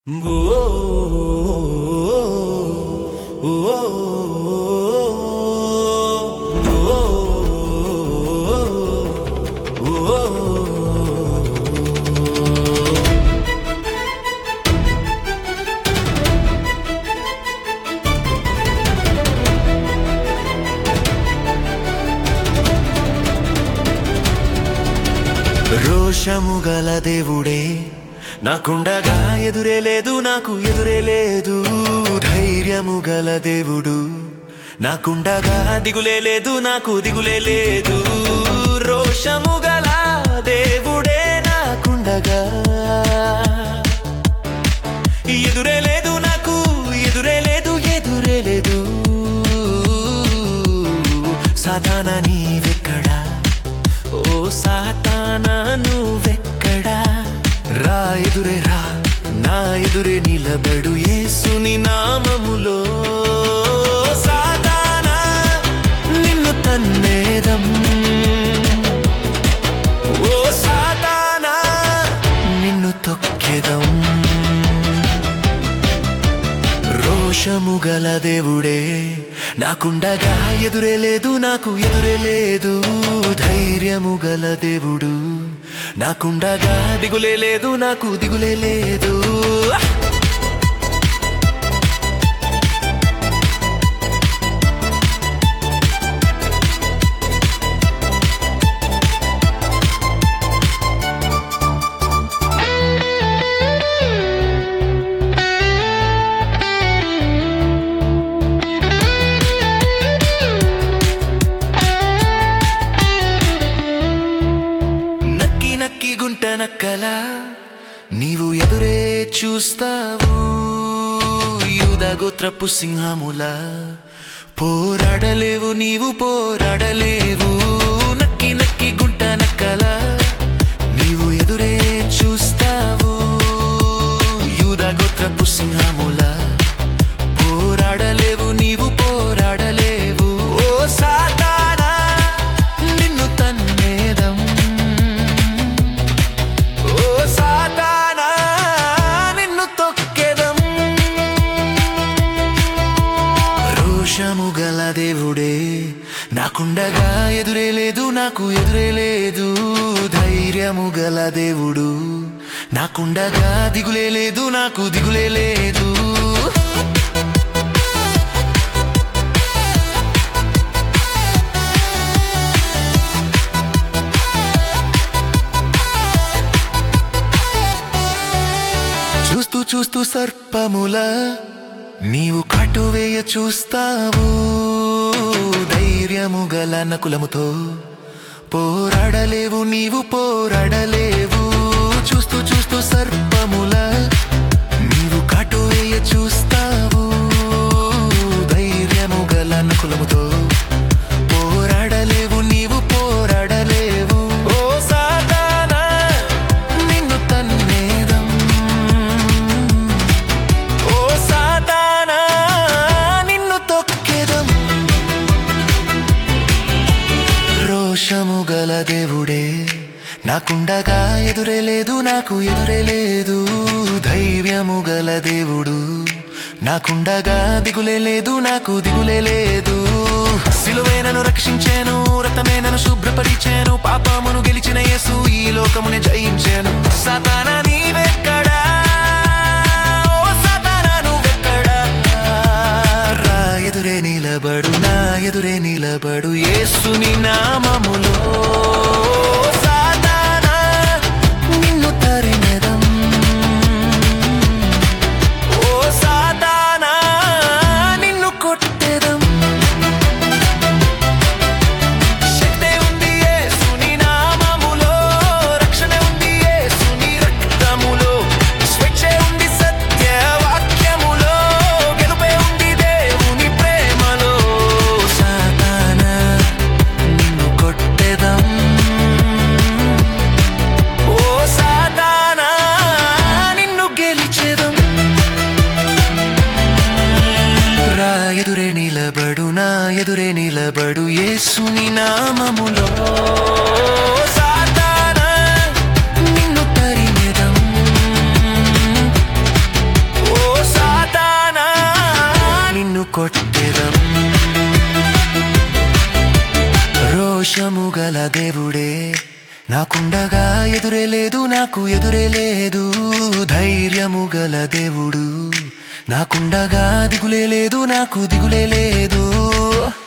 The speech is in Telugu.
రోషము గల దేవుడే నాకుండగా ఎదురే లేదు నాకు ఎదురే లేదు ధైర్యము గల దేవుడు నాకుండగా దిగులే లేదు నాకు దిగులే లేదు రోషము గల దేవుడే నాకుండగా ఎదురే లేదు నాకు ఎదురే లేదు ఎదురే లేదు సాధారణ నీవెక్కడా ఓ సాతానా నువ్వెక్కడా రా ఎదురే రా నా ఎదురే నిలబడు యేసుని నామములో సాతానా నిన్ను తన్నేదం ఓ సాతానా నిన్ను తొక్కెదం రోషము గల దేవుడే నాకుండగా ఎదురే లేదు నాకు ఎదురే లేదు ధైర్యము గల దేవుడు నాకుండగా దిగులే లేదు నాకు దిగులే లేదు నక్కి నక్కి గుంట నక్కల నీవు ఎదురే చూస్తావు యూద గోత్రపు సింహముల పోరాడలేవు నీవు పోరాడలేవు నక్కి నక్కి గుంట నక్కల నీవు ఎదురే చూస్తావు యూద గోత్రపు సింహముల పోరాడలేవు నీవు పోరాడలేవు ఓ సాతానా నిన్ను తన్నేదం ఓ సాతానా నిన్ను తొక్కెదం రోషము గల దేవుడే నాకుండగా ఎదురే లేదు నాకు ఎదురే లేదు ధైర్యము గల దేవుడు నాకుండగా దిగులే లేదు నాకు దిగులే లేదు చూస్తూ చూస్తూ సర్పముల నీవు కటువేయ చూస్తావు ధైర్యము గల నకులముతో పోరాడలేవు నీవు పోరాడలేవు చూస్తూ చూస్తూ సర్పముల నీవు కటువేయ చూస్తావు ధైర్యము గల నకులముతో పోరాడలేవు నీవు పోరాడలేవు ఓ సాతానా నిన్ను తన్నేదం ఓ సాతానా నిన్ను తొక్కెదం రోషము గల దేవుడే నాకుండగా ఎదురే లేదు నాకు ఎదురే లేదు ధైర్యము గల దేవుడు నాకుండగా దిగులే లేదు నాకు దిగులే లేదు సిలువే నన్ను రక్షించాను రక్తమే నన్ను శుభ్రపరిచాను పాపమును గెలిచిన యేసు ఈ లోకముని జయించాను సాతానా నీవెక్కడా ఓ సాతానా నువ్వెక్కడా రా ఎదురే నిలబడు నా ఎదురే నిలబడు యేసుని నామములో సాతానా నిన్ను తరిమెదం ఓ సాతానా నిన్ను కొట్టెదం శక్తి ఉంది యేసుని నామములో రక్షణ ఉంది యేసుని రక్తములో స్వేచ్ఛ ఉంది సత్య వాక్యములో గెలుపే ఉంది దేవుని ప్రేమలో సాతానా నిన్ను కొట్టెదం ఓ సాతానా నిన్ను గెలిచెదం రా ఎదురే నిలబడు నా ఎదురే నిలబడు యేసుని నామములో సాతానా నిన్ను తరిమెదం రోషము గల దేవుడే నాకుండగా ఎదురే లేదు నాకు ఎదురే లేదు ధైర్యము గల దేవుడు నాకుండగా దిగులే లేదు నాకు దిగులే లేదు